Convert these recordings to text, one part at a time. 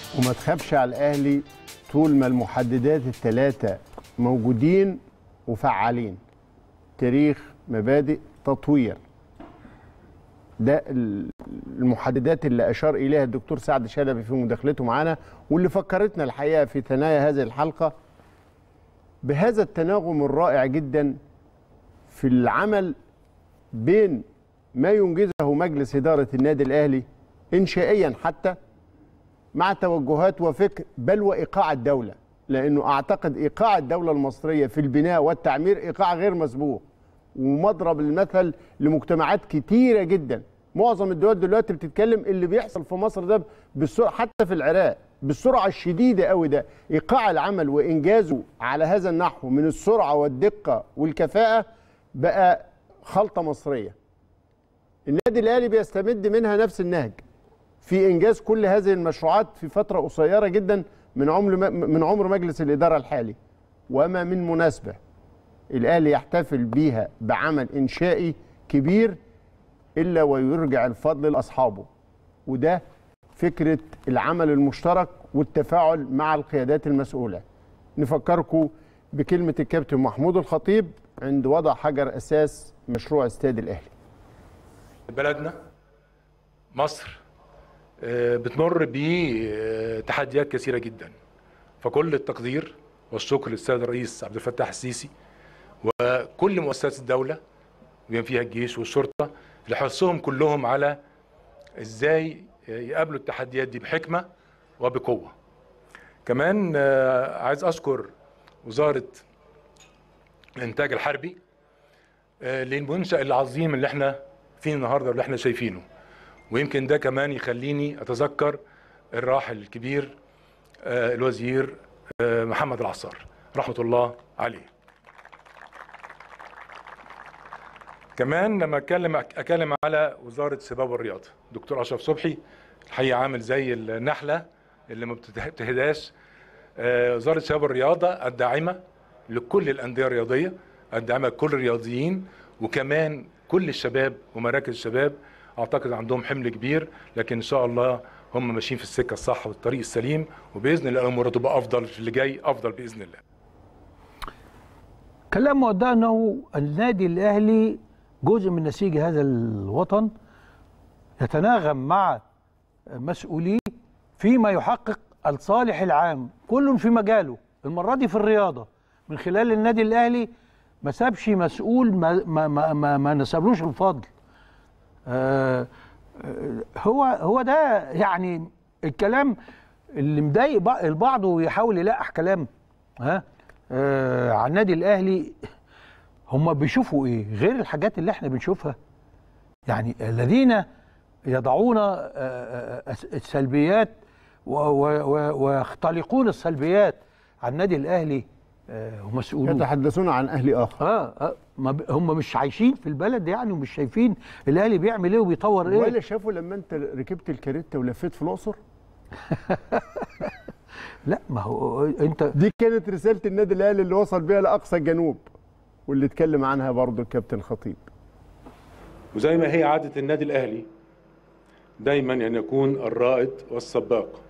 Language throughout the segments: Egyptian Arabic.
وما تخافش على الاهلي طول ما المحددات الثلاثه موجودين وفعالين تاريخ مبادئ تطوير ده المحددات اللي اشار اليها الدكتور سعد شلبي في مداخلته معانا واللي فكرتنا الحقيقه في ثنايا هذه الحلقه بهذا التناغم الرائع جدا في العمل بين ما ينجزه مجلس اداره النادي الاهلي انشائيا حتى مع توجهات وفكر بل وايقاع الدوله لانه اعتقد ايقاع الدوله المصريه في البناء والتعمير ايقاع غير مسبوق ومضرب المثل لمجتمعات كتيره جدا معظم الدول دلوقتي بتتكلم اللي بيحصل في مصر ده بالسرعه حتى في العراق بالسرعه الشديده قوي ده ايقاع العمل وانجازه على هذا النحو من السرعه والدقه والكفاءه بقى خلطه مصريه النادي الاهلي بيستمد منها نفس النهج في انجاز كل هذه المشروعات في فتره قصيره جدا من عمر من عمر مجلس الاداره الحالي وما من مناسبه الاهلي يحتفل بيها بعمل انشائي كبير الا ويرجع الفضل لاصحابه وده فكره العمل المشترك والتفاعل مع القيادات المسؤوله نفكركم بكلمه الكابتن محمود الخطيب عند وضع حجر اساس مشروع استاد الاهلي بلدنا مصر بتمر بتحديات كثيره جدا فكل التقدير والشكر للسيد الرئيس عبد الفتاح السيسي وكل مؤسسات الدوله بما فيها الجيش والشرطه لحرصهم كلهم على ازاي يقابلوا التحديات دي بحكمه وبقوه. كمان عايز اشكر وزاره الانتاج الحربي للمنشا العظيم اللي احنا فيه النهارده واللي احنا شايفينه. ويمكن ده كمان يخليني اتذكر الراحل الكبير الوزير محمد العصار رحمه الله عليه. كمان لما اتكلم اتكلم على وزاره الشباب والرياضه دكتور اشرف صبحي الحقيقه عامل زي النحله اللي ما بتهداش وزاره الشباب والرياضه الداعمه لكل الانديه الرياضيه الداعمه لكل الرياضيين وكمان كل الشباب ومراكز الشباب اعتقد عندهم حمل كبير لكن ان شاء الله هم ماشيين في السكه الصح والطريق السليم وباذن الله الامور تبقى افضل في اللي جاي افضل باذن الله. كلام مودع انه النادي الاهلي جزء من نسيج هذا الوطن يتناغم مع مسؤوليه فيما يحقق الصالح العام كل في مجاله المره دي في الرياضه من خلال النادي الاهلي ما سابش مسؤول ما ما ما, ما, ما نسبلوش الفضل آه هو هو ده يعني الكلام اللي مضايق البعض ويحاول يلقح كلام ها آه على النادي الاهلي هم بيشوفوا ايه غير الحاجات اللي احنا بنشوفها يعني الذين يضعون السلبيات ويختلقون السلبيات على النادي الاهلي ومسؤولون يتحدثون عن اهلي اخر اه, آه هم مش عايشين في البلد يعني ومش شايفين الاهلي بيعمل ايه وبيطور ايه ولا شافوا لما انت ركبت الكاريتا ولفيت في الاقصر لا ما هو انت دي كانت رساله النادي الاهلي اللي وصل بيها لاقصى الجنوب واللي اتكلم عنها برضه الكابتن خطيب وزي ما هي عادة النادي الأهلي دايما أن يكون الرائد والسباق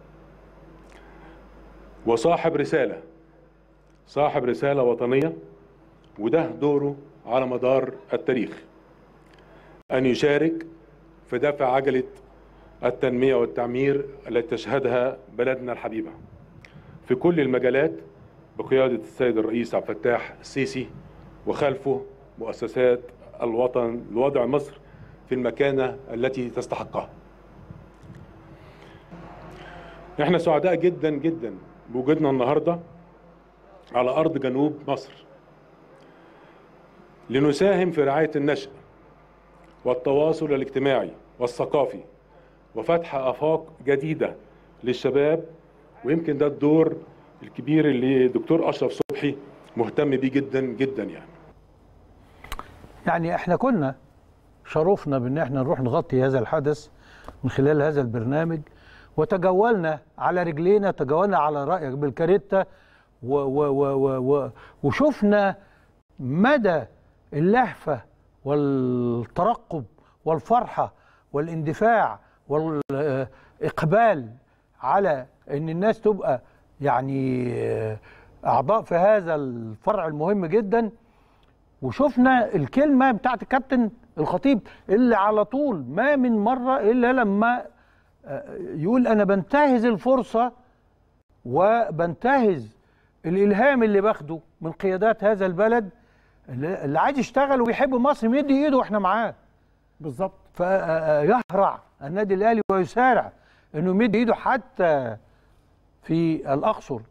وصاحب رسالة صاحب رسالة وطنية وده دوره على مدار التاريخ أن يشارك في دفع عجلة التنمية والتعمير التي تشهدها بلدنا الحبيبة في كل المجالات بقيادة السيد الرئيس عبد الفتاح السيسي وخلفه مؤسسات الوطن لوضع مصر في المكانة التي تستحقها احنا سعداء جدا جدا بوجودنا النهاردة على أرض جنوب مصر لنساهم في رعاية النشء والتواصل الاجتماعي والثقافي وفتح آفاق جديدة للشباب ويمكن ده الدور الكبير اللي دكتور أشرف صبحي مهتم بيه جدا جدا يعني يعني احنا كنا شرفنا بان احنا نروح نغطي هذا الحدث من خلال هذا البرنامج وتجولنا على رجلينا تجولنا على رايك بالكاريتا و و و و و وشفنا مدى اللهفه والترقب والفرحه والاندفاع والاقبال على ان الناس تبقى يعني آه، اعضاء في هذا الفرع المهم جدا وشفنا الكلمه بتاعت الكابتن الخطيب اللي على طول ما من مره الا لما آه، يقول انا بنتهز الفرصه وبنتهز الالهام اللي باخده من قيادات هذا البلد اللي اللي عايز يشتغل وبيحب مصر يمد ايده واحنا معاه بالظبط فيهرع النادي الاهلي ويسارع انه يمد ايده حتى في الاقصر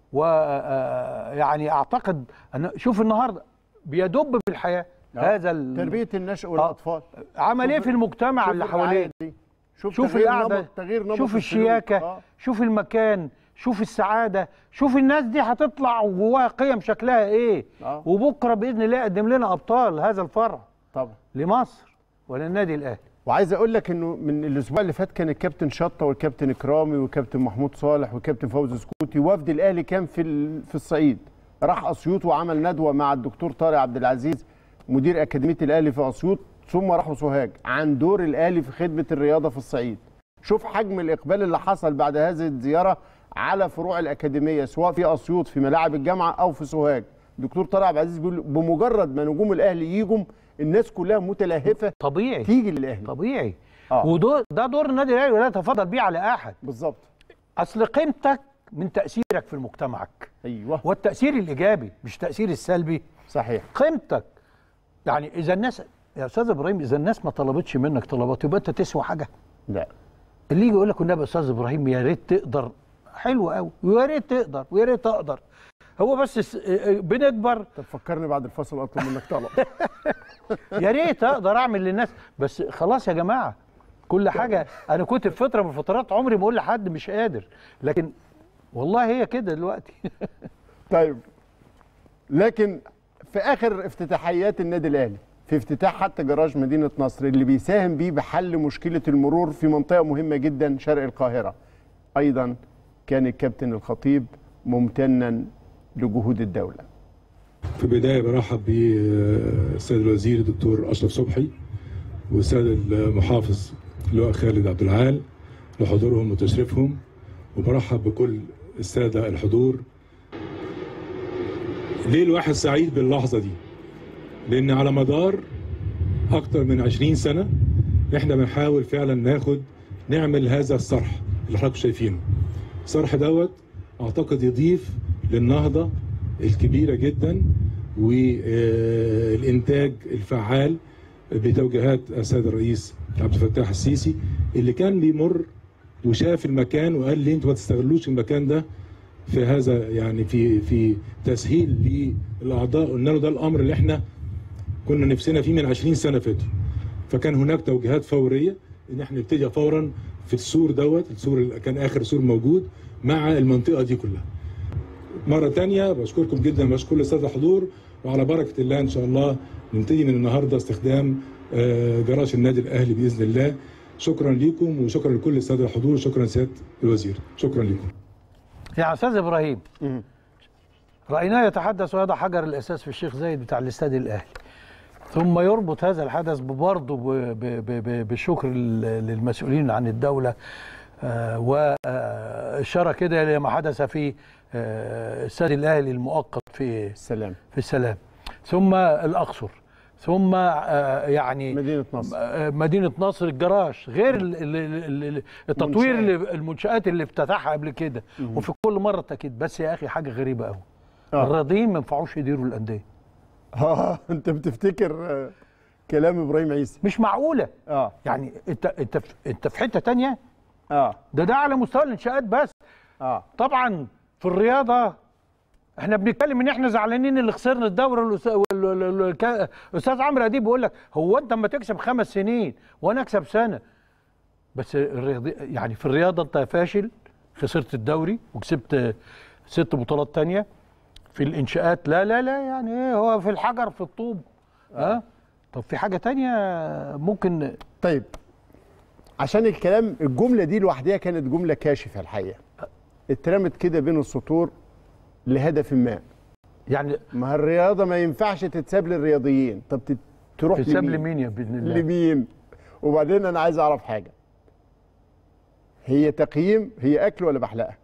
ويعني اعتقد ان شوف النهارده بيدب بالحياه آه. هذا ال- تربيه النشء والاطفال عمل ايه في المجتمع شوف اللي الرعاية حواليه دي. شوف, شوف تغيير القعده نمط تغيير نمط شوف السلوك. الشياكه آه. شوف المكان شوف السعاده شوف الناس دي هتطلع وجواها قيم شكلها ايه آه. وبكره باذن الله يقدم لنا ابطال هذا الفرع طبعا لمصر وللنادي الاهلي وعايز اقول لك انه من الاسبوع اللي فات كان الكابتن شطه والكابتن اكرامي والكابتن محمود صالح والكابتن فوزي سكوتي وفد الاهلي كان في ال- في الصعيد راح اسيوط وعمل ندوه مع الدكتور طارق عبد العزيز مدير اكاديميه الاهلي في اسيوط ثم راحوا سوهاج عن دور الاهلي في خدمه الرياضه في الصعيد شوف حجم الاقبال اللي حصل بعد هذه الزياره على فروع الاكاديميه سواء في اسيوط في ملاعب الجامعه او في سوهاج الدكتور طارق عبد العزيز بيقول بمجرد ما نجوم الاهلي يجوا الناس كلها متلهفه طبيعي تيجي للاهلي طبيعي آه. ودور ده دور النادي الاهلي ولا يتفضل بيه على احد بالظبط اصل قيمتك من تاثيرك في مجتمعك ايوه والتاثير الايجابي مش التاثير السلبي صحيح قيمتك يعني اذا الناس يا استاذ ابراهيم اذا الناس ما طلبتش منك طلبات يبقى انت تسوى حاجه لا اللي يجي يقول لك والنبي يا استاذ ابراهيم يا ريت تقدر حلو قوي ويا ريت تقدر ويا ريت اقدر هو بس س- بنكبر طب فكرني بعد الفصل اطلب منك طلب يا ريت اقدر اعمل للناس بس خلاص يا جماعه كل حاجه انا كنت في فتره من الفترات عمري ما اقول لحد مش قادر لكن والله هي كده دلوقتي طيب لكن في اخر افتتاحيات النادي الاهلي في افتتاح حتى جراج مدينه نصر اللي بيساهم بيه بحل مشكله المرور في منطقه مهمه جدا شرق القاهره ايضا كان الكابتن الخطيب ممتنا لجهود الدوله في البداية برحب بالسيد الوزير الدكتور أشرف صبحي والسيد المحافظ اللواء خالد عبد العال لحضورهم وتشريفهم وبرحب بكل السادة الحضور ليه الواحد سعيد باللحظة دي لأن على مدار أكتر من 20 سنة إحنا بنحاول فعلا ناخد نعمل هذا الصرح اللي حضراتكم شايفينه الصرح دوت أعتقد يضيف للنهضة الكبيرة جدا والإنتاج الفعال بتوجيهات السيد الرئيس عبد الفتاح السيسي اللي كان بيمر وشاف المكان وقال لي انتوا ما تستغلوش المكان ده في هذا يعني في في تسهيل للاعضاء قلنا له ده الامر اللي احنا كنا نفسنا فيه من 20 سنه فاتوا فكان هناك توجيهات فوريه ان احنا نبتدي فورا في السور دوت السور اللي كان اخر سور موجود مع المنطقه دي كلها مرة تانية بشكركم جدا بشكر السادة الحضور وعلى بركة الله إن شاء الله نبتدي من النهاردة استخدام آه، جراج النادي الأهلي بإذن الله شكرا لكم وشكرا لكل السادة الحضور شكرا سيادة الوزير شكرا لكم يا استاذ ابراهيم رايناه يتحدث ويضع حجر الاساس في الشيخ زايد بتاع الاستاد الاهلي ثم يربط هذا الحدث برضه ب- ب- ب- ب- بالشكر لل- للمسؤولين عن الدوله آه، واشاره كده لما حدث في آه، استاد الاهلي المؤقت في السلام في السلام ثم الاقصر ثم آه، يعني مدينه نصر آه، مدينه نصر الجراج غير ال- ال- ال- ال- التطوير اللي المنشات اللي افتتحها قبل كده وفي كل مره تاكيد بس يا اخي حاجه غريبه قوي آه. الراضيين ما ينفعوش يديروا الانديه اه انت بتفتكر آه، كلام ابراهيم عيسى مش معقوله اه يعني انت انت في- انت في حته تانية اه ده ده على مستوى الانشاءات بس اه طبعا في الرياضه احنا بنتكلم ان احنا زعلانين اللي خسرنا الدوري والأس- وال- وال- وال- الك- الاستاذ عمرو اديب بيقول لك هو انت اما تكسب خمس سنين وانا اكسب سنه بس الرياضي يعني في الرياضه انت فاشل خسرت الدوري وكسبت ست بطولات تانية في الانشاءات لا لا لا يعني ايه هو في الحجر في الطوب ها طب في حاجه تانية ممكن طيب عشان الكلام الجمله دي لوحدها كانت جمله كاشفه الحقيقه اترمت كده بين السطور لهدف ما يعني ما الرياضه ما ينفعش تتساب للرياضيين طب تت- تروح تساب لمين؟ لمين يا باذن الله لمين وبعدين انا عايز اعرف حاجه هي تقييم هي اكل ولا بحلقه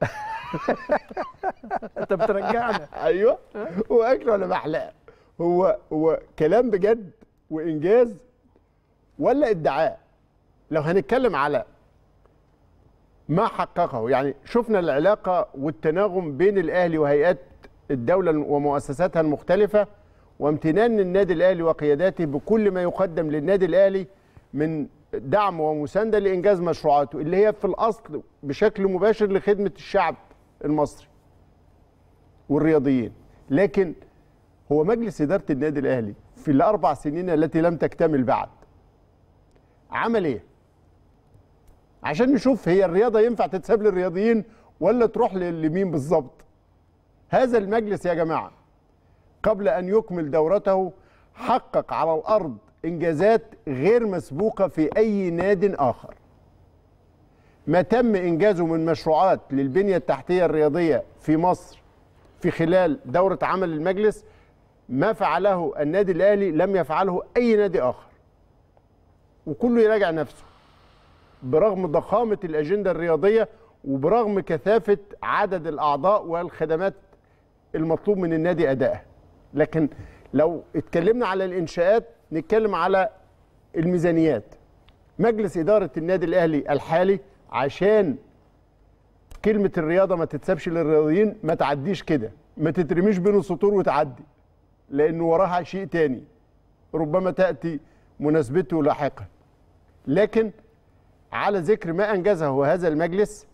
انت بترجعنا ايوه هو اكل ولا محلقه هو هو كلام بجد وانجاز ولا ادعاء لو هنتكلم على ما حققه يعني شفنا العلاقه والتناغم بين الاهلي وهيئات الدوله ومؤسساتها المختلفه وامتنان النادي الاهلي وقياداته بكل ما يقدم للنادي الاهلي من دعم ومسانده لانجاز مشروعاته اللي هي في الاصل بشكل مباشر لخدمه الشعب المصري والرياضيين لكن هو مجلس اداره النادي الاهلي في الاربع سنين التي لم تكتمل بعد عمل ايه عشان نشوف هي الرياضه ينفع تتساب للرياضيين ولا تروح ل- لمين بالظبط هذا المجلس يا جماعه قبل ان يكمل دورته حقق على الارض انجازات غير مسبوقه في اي ناد اخر ما تم انجازه من مشروعات للبنيه التحتيه الرياضيه في مصر في خلال دوره عمل المجلس ما فعله النادي الاهلي لم يفعله اي نادي اخر وكله يراجع نفسه برغم ضخامه الاجنده الرياضيه وبرغم كثافه عدد الاعضاء والخدمات المطلوب من النادي ادائها لكن لو اتكلمنا على الانشاءات نتكلم على الميزانيات مجلس اداره النادي الاهلي الحالي عشان كلمه الرياضه ما تتسابش للرياضيين ما تعديش كده ما تترميش بين السطور وتعدي لان وراها شيء تاني ربما تاتي مناسبته لاحقا لكن على ذكر ما انجزه هذا المجلس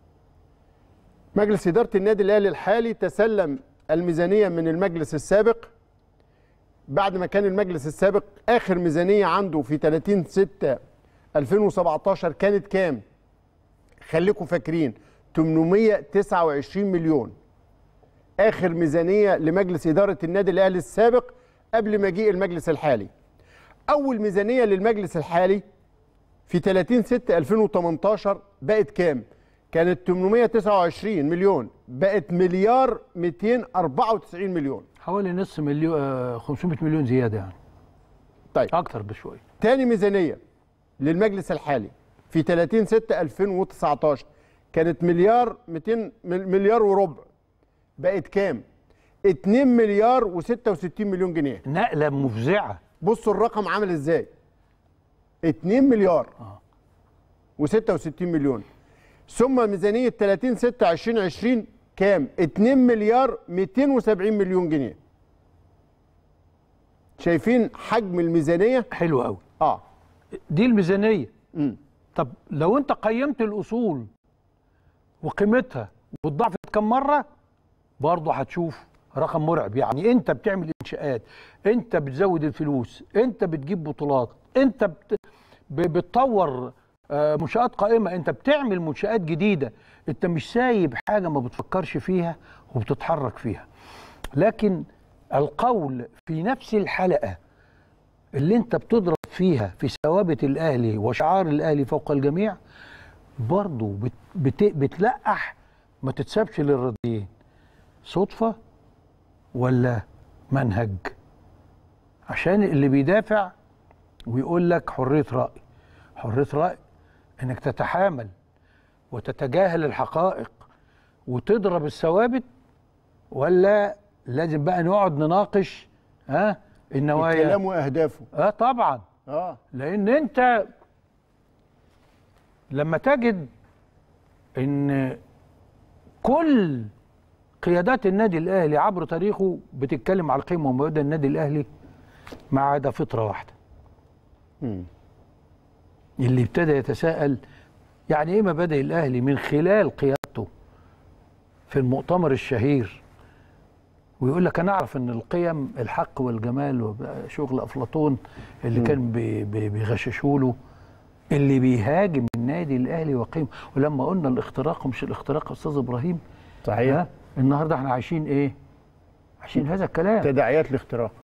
مجلس اداره النادي الاهلي الحالي تسلم الميزانيه من المجلس السابق بعد ما كان المجلس السابق اخر ميزانيه عنده في 30 6 2017 كانت كام خليكم فاكرين 829 مليون اخر ميزانيه لمجلس اداره النادي الاهلي السابق قبل مجيء المجلس الحالي اول ميزانيه للمجلس الحالي في 30 6 2018 بقت كام كانت 829 مليون بقت مليار 294 مليون حوالي نص مليون آه، 500 مليون زياده يعني طيب اكتر بشويه تاني ميزانيه للمجلس الحالي في 30 6 2019 كانت مليار 200 مل- مليار وربع بقت كام 2 مليار و66 مليون جنيه نقله مفزعه بصوا الرقم عامل ازاي 2 مليار و66 مليون ثم ميزانيه 30 6 2020 كام 2 مليار 270 مليون جنيه شايفين حجم الميزانيه حلوه قوي اه دي الميزانيه امم طب لو انت قيمت الاصول وقيمتها واتضاعفت كم مره برضه هتشوف رقم مرعب يعني انت بتعمل انشاءات انت بتزود الفلوس انت بتجيب بطولات انت بت... ب- بتطور آه، منشآت قائمة انت بتعمل منشآت جديدة انت مش سايب حاجة ما بتفكرش فيها وبتتحرك فيها لكن القول في نفس الحلقة اللي انت بتضرب فيها في ثوابت الاهلي وشعار الاهلي فوق الجميع برضه بت بت بتلقح ما تتسابش للراضيين صدفه ولا منهج عشان اللي بيدافع ويقول لك حريه راي حريه راي انك تتحامل وتتجاهل الحقائق وتضرب الثوابت ولا لازم بقى نقعد نناقش ها النوايا الكلام واهدافه اه طبعا اه لان انت لما تجد ان كل قيادات النادي الاهلي عبر تاريخه بتتكلم على القيمه ومبادئ النادي الاهلي ما عدا فطره واحده مم. اللي ابتدى يتساءل يعني ايه مبادئ الاهلي من خلال قيادته في المؤتمر الشهير ويقول لك انا اعرف ان القيم الحق والجمال وشغل افلاطون اللي كان بي- بي- بيغششوا له اللي بيهاجم النادي الاهلي وقيم ولما قلنا الاختراق مش الاختراق يا استاذ ابراهيم صحيح ها؟ النهارده احنا عايشين ايه؟ عايشين هذا الكلام تداعيات الاختراق